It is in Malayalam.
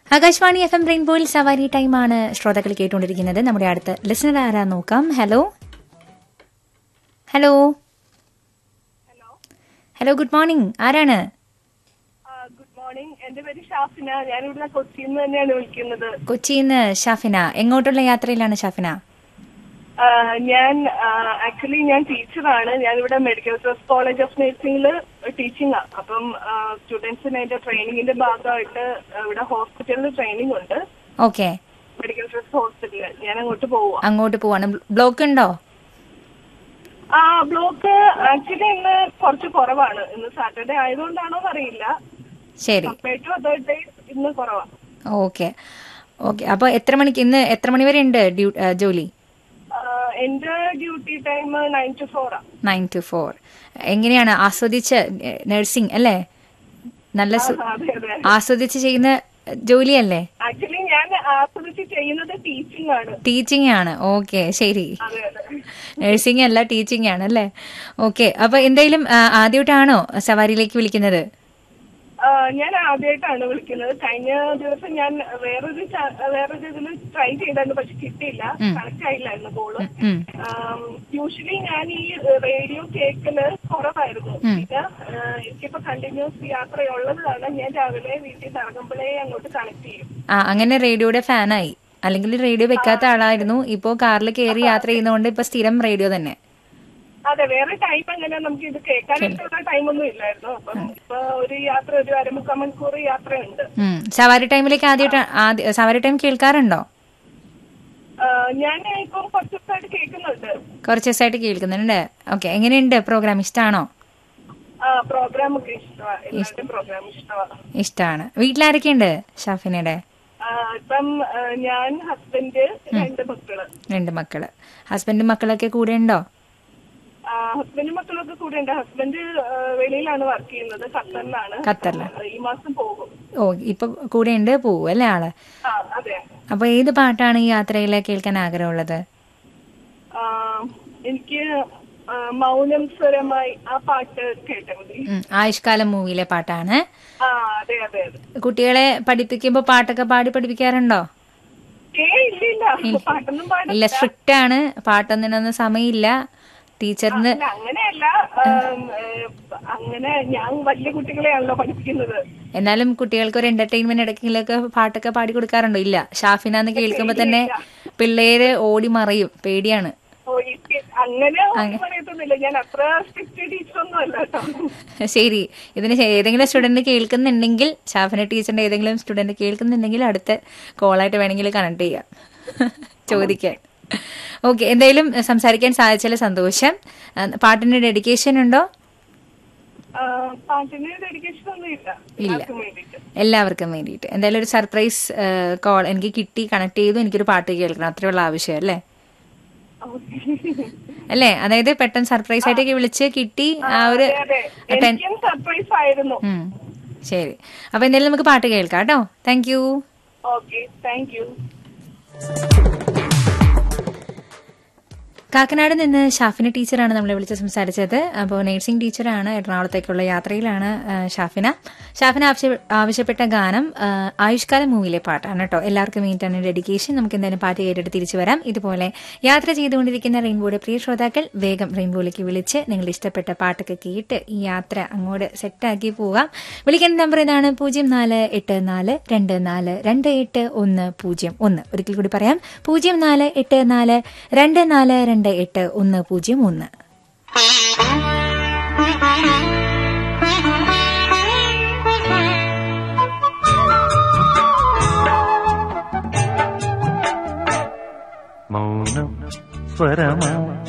ആകാശവാണി എഫ് എം റെയിൻബോയിൽ സവാരി ടൈമാണ് ശ്രോതാക്കൾ കേട്ടുകൊണ്ടിരിക്കുന്നത് നമ്മുടെ അടുത്ത ലിസണർ ആരാ നോക്കാം hello hello hello good morning ആരാണ് ഗുഡ് മോർണിംഗ് എന്റെ പേര് ഷാഫിന ഞാനിവിടെ കൊച്ചിയിൽ നിന്ന് തന്നെയാണ് വിളിക്കുന്നത് കൊച്ചിയിൽ നിന്ന് ഷാഫിന എങ്ങോട്ടുള്ള യാത്രയിലാണ് ഷാഫിന ആ, ഞാൻ ആക്ച്വലി ഞാൻ ടീച്ചറാണ് ഞാനിവിടെ മെഡിക്കൽ ട്രസ്റ്റ് കോളേജ് ഓഫ് നഴ്സിംഗിൽ ടീച്ചിങ് ആണ് അപ്പം സ്റ്റുഡൻസിന് അതിന്റെ ട്രെയിനിങ്ങിന്റെ ഭാഗമായിട്ട് ഇവിടെ ഹോസ്പിറ്റലിൽ ട്രെയിനിങ് ഉണ്ട് ഓക്കെ മെഡിക്കൽ ട്രസ്റ്റ് ഹോസ്പിറ്റലിൽ ഞാൻ അങ്ങോട്ട് പോവാ അങ്ങോട്ട് പോവാണ് ബ്ലോക്ക് ഉണ്ടോ ആ ബ്ലോക്ക് ആക്ച്വലി ഇന്ന് കുറച്ച് കുറവാണ് ഇന്ന് സാറ്റർഡേ ആയതുകൊണ്ടാണോ അറിയില്ല ശരി കമ്പയർഡ് ടു അതർ ഡേയ്സ് ഇന്ന് കുറവാണ് ഓക്കെ ഓക്കെ അപ്പൊ എത്ര മണിക്ക് ഇന്ന് എത്ര മണി വരെ ഉണ്ട് ഡ്യൂ- ആ, ജോലി എന്റെ duty time nine to four ആണ് നയൻ ടു ഫോർ എങ്ങനെയാണ് ആസ്വദിച്ച് നഴ്സിംഗ് അല്ലേ നല്ല സു- അതെ അതെ ആസ്വദിച്ച് ചെയ്യുന്ന ജോലിയല്ലേ ആക്ച്വലി ഞാൻ ആസ്വദിച്ച് ചെയ്യുന്നത് ടീച്ചിങ് ആണ് ടീച്ചിങ് ആണ് ഓക്കെ ശരി അതെ അതെ നഴ്സിംഗ് അല്ല ടീച്ചിങ് ആണ് അല്ലേ ഓക്കെ അപ്പൊ എന്തായാലും ആ, ആദ്യമായിട്ടാണോ സവാരിയിലേക്ക് വിളിക്കുന്നത് ആ, ഞാൻ ആദ്യമായിട്ടാണ് വിളിക്കുന്നത് കഴിഞ്ഞ ദിവസം ഞാൻ വേറൊരു ചാ- വേറൊരു ഇതിൽ ട്രൈ ചെയ്തായിരുന്നു പക്ഷെ കിട്ടിയില്ല കണക്ട് ആയില്ലായിരുന്നു കോള് ഉം. യൂഷ്വലി ഞാൻ ഈ റേഡിയോ കേൾക്കല് കുറവായിരുന്നു പിന്നെ ആ, എനിക്കിപ്പോ കണ്ടിന്യൂസ് യാത്രയുള്ളത് കാരണം ഞാൻ രാവിലെ വീട്ടിൽ നിന്ന് ഇറങ്ങുമ്പോഴേ അങ്ങോട്ട് കണക്ട് ചെയ്യും ആ അങ്ങനെ റേഡിയോയുടെ ഫാനായി അല്ലെങ്കിൽ റേഡിയോ വെക്കാത്ത ആളായിരുന്നു ഇപ്പോ കാറിൽ കയറി യാത്ര ചെയ്യുന്നതുകൊണ്ട് ഇപ്പൊ സ്ഥിരം റേഡിയോ തന്നെ അതെ വേറെ ടൈം അങ്ങനെ നമുക്ക് ഇത് കേൾക്കാനായിട്ടുള്ള ടൈമൊന്നും ഇല്ലായിരുന്നു അപ്പം ഇപ്പൊ ഒരു യാത്ര ഒരു അരമുക്കാൽ മണിക്കൂർ യാത്രയുണ്ട് ഉം. സവാരി ടൈമിലേക്ക് ആദ്യമായിട്ട് ആദ്യ സവാരി ടൈം കേൾക്കാറുണ്ടോ ആ, ഞാൻ ഇപ്പം കുറച്ച് ദിവസമായിട്ട് കേൾക്കുന്നുണ്ട് കുറച്ച് ദിവസമായിട്ട് കേൾക്കുന്നുണ്ട് ഓക്കെ എങ്ങനെയുണ്ട് പ്രോഗ്രാം ഇഷ്ടമാണോ ആ പ്രോഗ്രാം ഒക്കെ ഇഷ്ടമാണ് എല്ലാവരുടെയും പ്രോഗ്രാം ഇഷ്ടമാണ് ഇഷ്ടമാണ് വീട്ടിലാരൊക്കെയുണ്ട് ഷാഫിനയുടെ ഇപ്പം ആ, ഞാൻ ഹസ്ബൻഡ് രണ്ട് മക്കള് രണ്ട് മക്കള് ഹസ്ബൻഡും മക്കളൊക്കെ കൂടെ ഉണ്ടോ ആ, ഹസ്ബൻഡും മക്കളൊക്കെ കൂടെ ഉണ്ട് ഹസ്ബൻഡ് ആ, വെളിയിലാണ് വർക്ക് ചെയ്യുന്നത് ഖത്തറിലാണ് ഖത്തറിലാണ്. ആ, ഈ മാസം പോകും ഓ ഇപ്പൊ കൂടെ ഉണ്ട് പോവും അല്ലേ ആള് ആ അതെ അപ്പൊ ഏത് പാട്ടാണ് ഈ യാത്രയിൽ കേൾക്കാൻ ആഗ്രഹമുള്ളത് ആ, എനിക്ക് ആ, മൗനം സ്വരമായി ആ പാട്ട് കേട്ടാൽ മതി ഉം, ആയുഷ്കാലം മൂവിയിലെ പാട്ടാണ് ആ അതെ അതെ അതെ കുട്ടികളെ പഠിപ്പിക്കുമ്പോ പാട്ടൊക്കെ പാടി പഠിപ്പിക്കാറുണ്ടോ ഏ ഇല്ല ഇല്ല പാട്ടൊന്നും പാടില്ല ഇല്ല സ്ട്രിക്റ്റ് ആണ് പാട്ടൊന്നിനൊന്നും സമയമില്ല ടീച്ചറിന് അല്ല, അങ്ങനെയല്ല ആം, ഏ, അങ്ങനെ ഞാൻ വലിയ കുട്ടികളെയാണല്ലോ പഠിപ്പിക്കുന്നത് എന്നാലും കുട്ടികൾക്ക് ഒരു എന്റർടൈൻമെന്റ് ഇടയ്ക്കിലൊക്കെ പാട്ടൊക്കെ പാടി കൊടുക്കാറുണ്ടോ ഇല്ല ഷാഫിന എന്ന് കേൾക്കുമ്പോ തന്നെ പിള്ളേര് ഓടി മറയും പേടിയാണ് ഓ, എനിക്ക് അങ്ങനെ ഒന്നും പറയത്തൊന്നുമില്ല ഞാൻ അത്ര സ്ട്രിക്റ്റ് ടീച്ചറൊന്നും അല്ല കേട്ടോ ശരി ഇതിന് ശേ- ഏതെങ്കിലും സ്റ്റുഡന്റ് കേൾക്കുന്നുണ്ടെങ്കിൽ ഷാഫിന ടീച്ചറിന്റെ ഏതെങ്കിലും സ്റ്റുഡന്റ് കേൾക്കുന്നുണ്ടെങ്കിൽ അടുത്ത കോളായിട്ട് വേണമെങ്കിൽ കണക്ട് ചെയ്യാം ചോദിക്കാൻ ഓക്കെ എന്തായാലും സംസാരിക്കാൻ സാധിച്ചാൽ സന്തോഷം ആ, പാട്ടിന് ഡെഡിക്കേഷൻ ഉണ്ടോ ആ, പാട്ടിന് ഡെഡിക്കേഷൻ ഒന്നും ഇല്ല എല്ലാവർക്കും വേണ്ടിയിട്ട് എല്ലാവർക്കും വേണ്ടിയിട്ട് എന്തായാലും ഒരു സർപ്രൈസ് കോൾ എനിക്ക് കിട്ടി കണക്ട് ചെയ്തു എനിക്കൊരു പാട്ട് കേൾക്കണം അത്രയുള്ള ആവശ്യം അല്ലേ അല്ലേ അതായത് പെട്ടെന്ന് സർപ്രൈസ് ആയിട്ടൊക്കെ വിളിച്ച് കിട്ടി ആ ഒരു അതെ ടെൻ എനിക്കും സർപ്രൈസ് ആയിരുന്നു ഉം. ശരി അപ്പൊ എന്തായാലും നമുക്ക് പാട്ട് കേൾക്കാം കേട്ടോ thank you okay thank you Kakkanad നിന്ന് ഷാഫിന ടീച്ചറാണ് നമ്മളെ വിളിച്ച് സംസാരിച്ചത് അപ്പോൾ നഴ്സിംഗ് ടീച്ചറാണ് എറണാകുളത്തേക്കുള്ള യാത്രയിലാണ് ആ, ഷാഫിന ഷാഫിന ആവശ്യ- ആവശ്യപ്പെട്ട ഗാനം ആ, ആയുഷ്കാലം മൂവിയിലെ പാട്ടാണ് കേട്ടോ എല്ലാവർക്കും വേണ്ടിയിട്ടാണ് ഡെഡിക്കേഷൻ നമുക്ക് എന്തായാലും പാട്ട് കേട്ടിട്ട് തിരിച്ചു വരാം ഇതുപോലെ യാത്ര ചെയ്തുകൊണ്ടിരിക്കുന്ന റെയിൻബോയുടെ പ്രിയ ശ്രോതാക്കൾ വേഗം റെയിൻബോയിലേക്ക് വിളിച്ച് നിങ്ങളുടെ ഇഷ്ടപ്പെട്ട പാട്ടൊക്കെ കേട്ട് ഈ യാത്ര അങ്ങോട്ട് സെറ്റാക്കി പോകാം വിളിക്കേണ്ട നമ്പർ ഇതാണ് പൂജ്യം നാല് എട്ട് നാല് രണ്ട് നാല് രണ്ട് എട്ട് ഒന്ന് പൂജ്യം ഒന്ന് ഒരിക്കൽ കൂടി പറയാം പൂജ്യം നാല് എട്ട് നാല് രണ്ട് നാല് രണ്ട് എട്ട് ഒന്ന് പൂജ്യം ഒന്ന് മൗനം സ്വരമാ